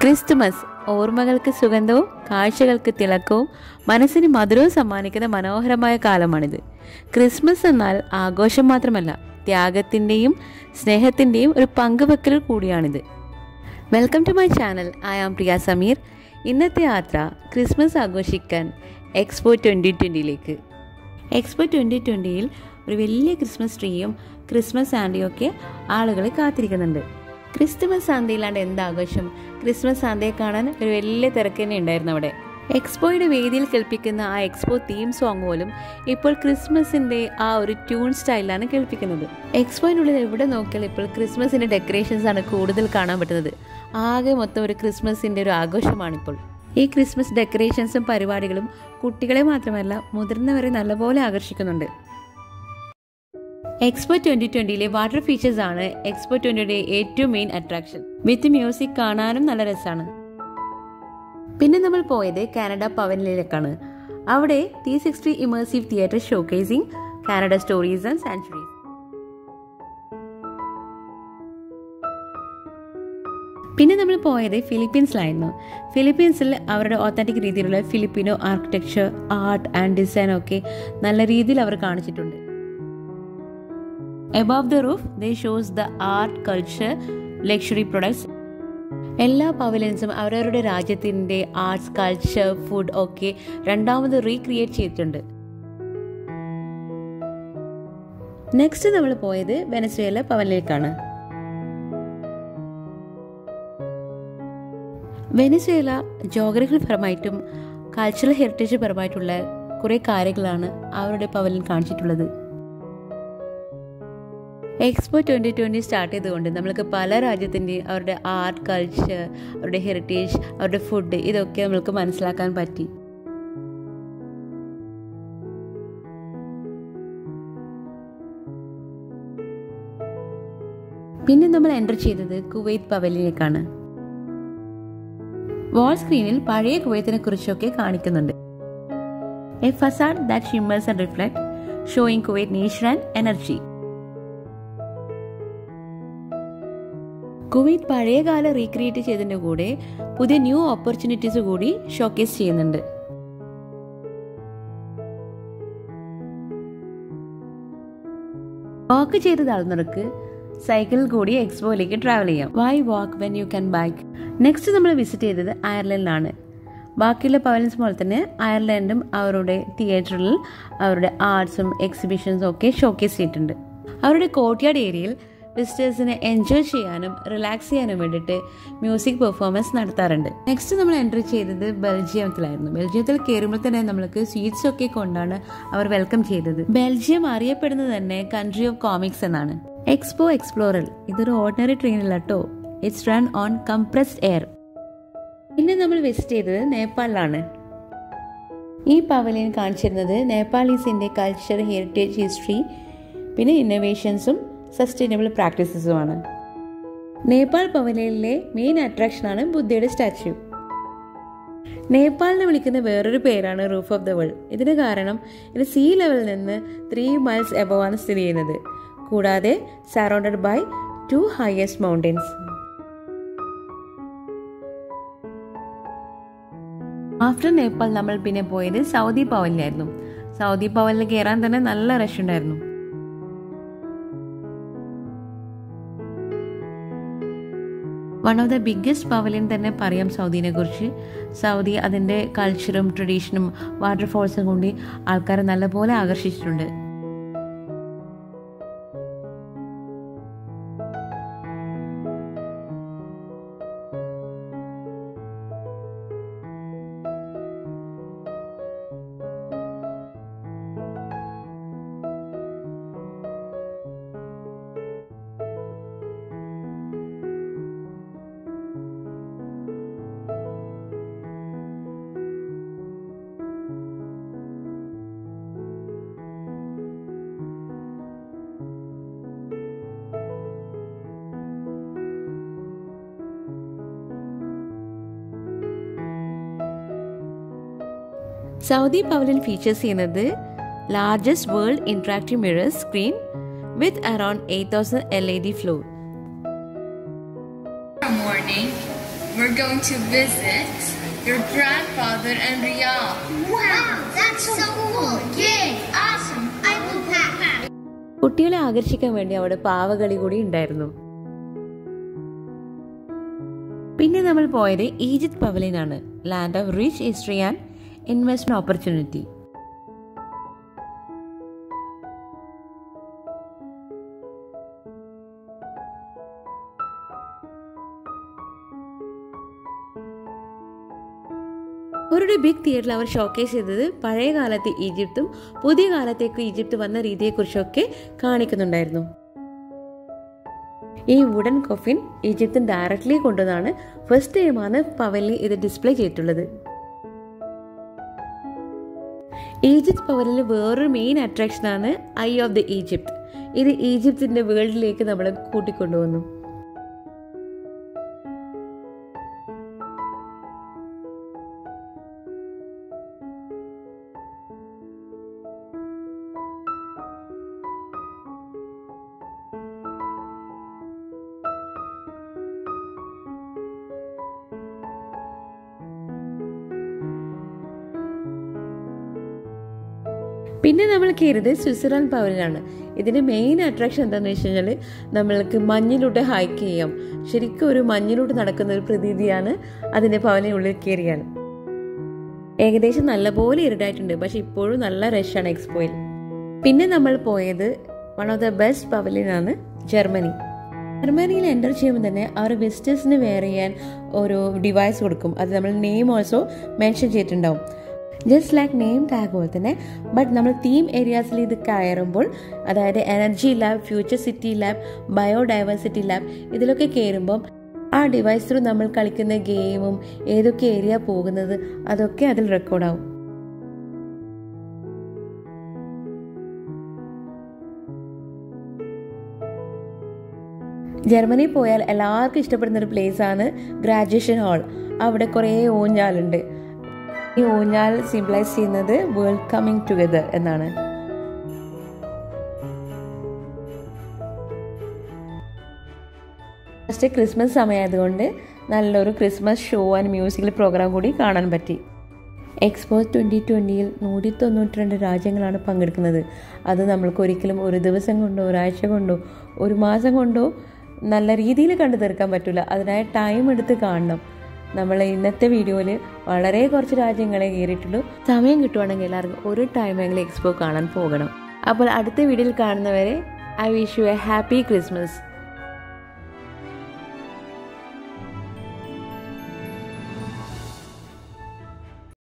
Christmas ഓർമ്മകൾക്ക് സുഗന്ധവും കാഴ്ചകൾക്ക് തിളക്കവും മനസ്സിന് മധുരവും സമ്മാനിക്കുന്ന മനോഹരമായ കാലമാണിത് ക്രിസ്മസ് എന്നാൽ ആഘോഷം മാത്രമല്ല ത്യാഗത്തിൻ്റെയും സ്നേഹത്തിൻ്റെയും ഒരു പങ്കുവെക്കൽ കൂടിയാണിത് welcome to my channel I am Priya Sameer ഇന്നത്തെ യാത്ര ക്രിസ്മസ് ആഘോഷിക്കാൻ എക്സ്പോ ട്വൻ്റി ട്വൻ്റിയിലേക്ക് എക്സ്പോ ട്വൻ്റി ട്വൻ്റിയിൽ ഒരു വലിയ ക്രിസ്മസ് ട്രീയും ക്രിസ്മസ് സാന്റയും ഒക്കെ ആളുകളെ കാത്തിരിക്കുന്നുണ്ട് ക്രിസ്തുമസ് സാന്തയിലാണ്ട് എന്താഘോഷം ക്രിസ്മസ് സാന്തയെ കാണാൻ ഒരു വലിയ തിരക്ക് തന്നെ ഉണ്ടായിരുന്നു അവിടെ എക്സ്പോയുടെ വേദിയിൽ കേൾപ്പിക്കുന്ന ആ എക്സ്പോ തീം സോങ് പോലും ഇപ്പോൾ ക്രിസ്മസിന്റെ ആ ഒരു ട്യൂൺ സ്റ്റൈലിലാണ് കേൾപ്പിക്കുന്നത് എക്സ്പോയിനുള്ളിൽ എവിടെ നോക്കിയാൽ ഇപ്പോൾ ക്രിസ്മസിന്റെ ഡെക്കറേഷൻസ് ആണ് കൂടുതൽ കാണാൻ പറ്റുന്നത് ആകെ മൊത്തം ഒരു ക്രിസ്മസിന്റെ ഒരു ആഘോഷമാണിപ്പോൾ ഈ ക്രിസ്മസ് ഡെക്കറേഷൻസും പരിപാടികളും കുട്ടികളെ മാത്രമല്ല മുതിർന്നവരെ നല്ലപോലെ ആകർഷിക്കുന്നുണ്ട് എക്സ്പോ ട്വന്റി ട്വന്റിയിലെ വാട്ടർ ഫീച്ചേഴ്സ് ആണ് എക്സ്പോ ട്വന്റിയുടെ ഏറ്റവും മെയിൻ അട്രാക്ഷൻ വിത്ത് മ്യൂസിക് കാണാനും നല്ല രസമാണ് പിന്നെ നമ്മൾ പോയത് കാനഡ പവനിലേക്കാണ് അവിടെ T sixty immersive theatre showcasing Canada stories and sanctuaries പിന്നെ നമ്മൾ പോയത് ഫിലിപ്പീൻസിലായിരുന്നു ഫിലിപ്പീൻസിൽ അവരുടെ ഒത്തൻറ്റിക് രീതിയിലുള്ള Filipino architecture art and design ഒക്കെ നല്ല രീതിയിൽ അവർ കാണിച്ചിട്ടുണ്ട് above the roof they shows the art culture luxury products എല്ലാ പവലിയൻസും അവരവരുടെ രാജ്യത്തിൻ്റെ ആർട്സ് കൾച്ചർ ഫുഡ് ഒക്കെ രണ്ടാമത് റീക്രിയേറ്റ് ചെയ്തിട്ടുണ്ട് നെക്സ്റ്റ് നമ്മൾ പോയത് വെനസ്വേല പവനിലേക്കാണ് വെനസ്വേല ജോഗ്രഫി പരമായിട്ടും കൾച്ചറൽ ഹെറിറ്റേജ് പരമായിട്ടുള്ള കുറേ കാര്യങ്ങളാണ് അവരുടെ പവലിൽ കാണിച്ചിട്ടുള്ളത് എക്സ്പോ ട്വൻ്റി ട്വൻ്റി സ്റ്റാർട്ട് ചെയ്തുകൊണ്ട് നമ്മൾക്ക് പല രാജ്യത്തിൻ്റെയും അവരുടെ ആർട്ട് കൾച്ചർ അവരുടെ ഹെറിറ്റേജ് അവരുടെ ഫുഡ് ഇതൊക്കെ നമ്മൾക്ക് മനസ്സിലാക്കാൻ പറ്റി പിന്നെ നമ്മൾ എൻ്റർ ചെയ്തത് കുവൈത്ത് പവലിലേക്കാണ് വാൾ സ്ക്രീനിൽ പഴയ കുവൈത്തിനെ കുറിച്ചൊക്കെ കാണിക്കുന്നുണ്ട് a facade that shimmers and reflect showing Kuwait nature and energy Kuwait പഴയകാല റീക്രിയേറ്റ് ചെയ്തതിൻ്റെ കൂടെ പുതിയ ന്യൂ ഓപ്പർച്യൂണിറ്റീസ് കൂടി ഷോക്കേസ് ചെയ്യുന്നുണ്ട് വാക്ക് ചെയ്ത് താഴ്ന്നവർക്ക് സൈക്കിളിൽ കൂടി എക്സ്പോയിലേക്ക് ട്രാവൽ ചെയ്യാം why walk when you can bike next നമ്മൾ വിസിറ്റ് ചെയ്തത് അയർലൻഡിലാണ് ബാക്കിയുള്ള പവലൻസ് പോലെ തന്നെ അയർലൻഡും അവരുടെ തിയേറ്ററിൽ അവരുടെ ആർട്സും എക്സിബിഷൻസും ഒക്കെ ഷോക്കേസ് ചെയ്തിട്ടുണ്ട് അവരുടെ കോർട്ട്യാർഡ് ഏരിയയിൽ വിസിറ്റേഴ്സിനെ എൻജോയ് ചെയ്യാനും റിലാക്സ് ചെയ്യാനും വേണ്ടിയിട്ട് മ്യൂസിക് പെർഫോമൻസ് നടത്താറുണ്ട് നെക്സ്റ്റ് നമ്മൾ എൻട്രി ചെയ്തത് ബെൽജിയത്തിലായിരുന്നു ബെൽജിയത്തിൽ കയറുമ്പോൾ തന്നെ നമ്മൾക്ക് സ്വീറ്റ്സ് ഒക്കെ കൊണ്ടാണ് അവർ വെൽക്കം ചെയ്തത് ബെൽജിയം അറിയപ്പെടുന്നത് തന്നെ കൺട്രി ഓഫ് കോമിക്സ് എന്നാണ് എക്സ്പോ എക്സ്പ്ലോറൽ ഇതൊരു ഓർഡിനറി ട്രെയിനല്ല കേട്ടോ it's run on compressed air പിന്നെ നമ്മൾ വിസിറ്റ് ചെയ്തത് നേപ്പാളിലാണ് ഈ പവലിയൻ കാണിച്ചിരുന്നത് നേപ്പാളീസിന്റെ കൾച്ചർ ഹെറിറ്റേജ് ഹിസ്റ്ററി പിന്നെ ഇന്നോവേഷൻസും സസ്റ്റൈനബിൾ പ്രാക്ടീസസുമാണ് നേപ്പാൾ പവലിയനിലെ മെയിൻ അട്രാക്ഷനാണ് ബുദ്ധയുടെ സ്റ്റാച്യു നേപ്പാളിനെ വിളിക്കുന്ന വേറൊരു പേരാണ് റൂഫ് ഓഫ് ദ വേൾഡ് ഇതിന് കാരണം ഇത് സീ ലെവലിൽ നിന്ന് ത്രീ മൈൽസ് എബവ് ആണ് സ്ഥിതി ചെയ്യുന്നത് കൂടാതെ surrounded by two highest mountains after Nepal നമ്മൾ പിന്നെ പോയത് സൗദി പവലിലായിരുന്നു സൗദി പവലിൽ കയറാൻ തന്നെ നല്ല റഷ് ഉണ്ടായിരുന്നു one of the biggest pavilion തന്നെ പറയാം സൗദിനെ കുറിച്ച് സൗദി അതിൻ്റെ കൾച്ചറും ട്രഡീഷനും വാട്ടർഫോൾസും കൊണ്ട് ആൾക്കാരെ നല്ലപോലെ ആകർഷിച്ചിട്ടുണ്ട് സൗദി പവലിയൻ ഫീച്ചേഴ്സ് ചെയ്യുന്നത് largest world interactive mirror screen with around eight thousand L E D floor morning we're going to visit your grandfather and Riyadh. Wow, that's so cool. Yay, awesome. I will pack. കുട്ടികളെ ആകർഷിക്കാൻ വേണ്ടി അവിടെ പാവകളി കൂടി ഉണ്ടായിരുന്നു പിന്നെ നമ്മൾ പോയത് Egypt പവലിനാണ് land of rich history and investment opportunity അവരുടെ ബിഗ് തിയേറ്ററിൽ അവർ ഷോക്കേസ് ചെയ്തത് പഴയ കാലത്തെ ഈജിപ്തും പുതിയ കാലത്തേക്ക് ഈജിപ്ത് വന്ന രീതിയെക്കുറിച്ചൊക്കെ കാണിക്കുന്നുണ്ടായിരുന്നു ഈ വുഡൻ കൊഫിൻ ഈജിപ്തിൽ ഡയറക്ട്ലി കൊണ്ടുവന്നാണ് ഫസ്റ്റ് ടൈമാണ് പവലിൽ ഇത് ഡിസ്പ്ലേ ചെയ്തിട്ടുള്ളത് ഈജിപ്ത് പവലിൽ വേറൊരു മെയിൻ അട്രാക്ഷനാണ് ഐ ഓഫ് ദി ഈജിപ്ത് ഇത് ഈജിപ്തിന്റെ വേൾഡിലേക്ക് നമ്മളെ കൂട്ടിക്കൊണ്ടുവന്നു പിന്നെ നമ്മൾ കയറിയത് സ്വിറ്റ്സർലാൻഡ് പവലിനാണ് ഇതിന്റെ മെയിൻ അട്രാക്ഷൻ എന്താണെന്ന് വെച്ച് കഴിഞ്ഞാൽ നമ്മൾക്ക് മഞ്ഞിലൂടെ ഹൈക്ക് ചെയ്യാം ശരിക്കും ഒരു മഞ്ഞിലൂടെ നടക്കുന്ന ഒരു പ്രതീതിയാണ് അതിന്റെ പവലിനുള്ളിൽ കയറിയാൽ ഏകദേശം നല്ലപോലെ ഇരുടായിട്ടുണ്ട് പക്ഷെ ഇപ്പോഴും നല്ല റഷാണ് എക്സ്പോയിൽ പിന്നെ നമ്മൾ പോയത് വൺ ഓഫ് ദ ബെസ്റ്റ് പവലിനാണ് ജർമ്മനി ജർമ്മനിയിൽ എൻ്റർ ചെയ്യുമ്പോൾ തന്നെ അവർ വിസിറ്റേഴ്സിന് വെയർ ചെയ്യാൻ ഒരു ഡിവൈസ് കൊടുക്കും അത് നമ്മൾ നെയിം ഓൾസോ മെൻഷൻ ചെയ്തിട്ടുണ്ടാവും ജസ്റ്റ് ലൈക്ക് നെയിം ടാഗ് പോലെ തന്നെ ബട്ട് നമ്മൾ തീം ഏരിയാസിൽ ഇത് കയറുമ്പോൾ അതായത് energy lab future city lab biodiversity lab ഇതിലൊക്കെ കയറുമ്പം ആ ഡിവൈസ് ത്രൂ നമ്മൾ കളിക്കുന്ന ഗെയിമും ഏതൊക്കെ ഏരിയ പോകുന്നത് അതൊക്കെ അതിൽ റെക്കോർഡാവും ജർമ്മനി പോയാൽ എല്ലാവർക്കും ഇഷ്ടപ്പെടുന്ന ഒരു പ്ലേസ് ആണ് ഗ്രാജുവേഷൻ ഹാൾ അവിടെ കുറേ ഊഞ്ഞാലുണ്ട് ഈ ഊഞ്ഞാൽ സിംബിളൈസ് ചെയ്യുന്നത് വേൾഡ് കമ്മിങ് ടുഗദർ എന്നാണ് ഫസ്റ്റ് ക്രിസ്മസ് സമയമായതുകൊണ്ട് നല്ലൊരു Christmas show and musical programme കൂടി കാണാൻ പറ്റി എക്സ്പോ ട്വൻ്റി ട്വൻ്റിയിൽ നൂറ്റി തൊണ്ണൂറ്റി രണ്ട് രാജ്യങ്ങളാണ് പങ്കെടുക്കുന്നത് അത് നമ്മൾക്ക് ഒരിക്കലും ഒരു ദിവസം കൊണ്ടോ ഒരാഴ്ച കൊണ്ടോ ഒരു മാസം കൊണ്ടോ നല്ല രീതിയിൽ കണ്ടു തീർക്കാൻ പറ്റില്ല അതിനായി ടൈം എടുത്ത് കാണണം നമ്മൾ ഇന്നത്തെ വീഡിയോയിൽ വളരെ കുറച്ച് രാജ്യങ്ങളെ കയറിയിട്ടുള്ളൂ സമയം കിട്ടുവാണെങ്കിൽ എല്ലാവർക്കും ഒരു ടൈമെങ്കിലും എക്സ്പോ കാണാൻ പോകണം അപ്പോൾ അടുത്ത വീഡിയോയിൽ കാണുന്നവരെ I wish you a happy Christmas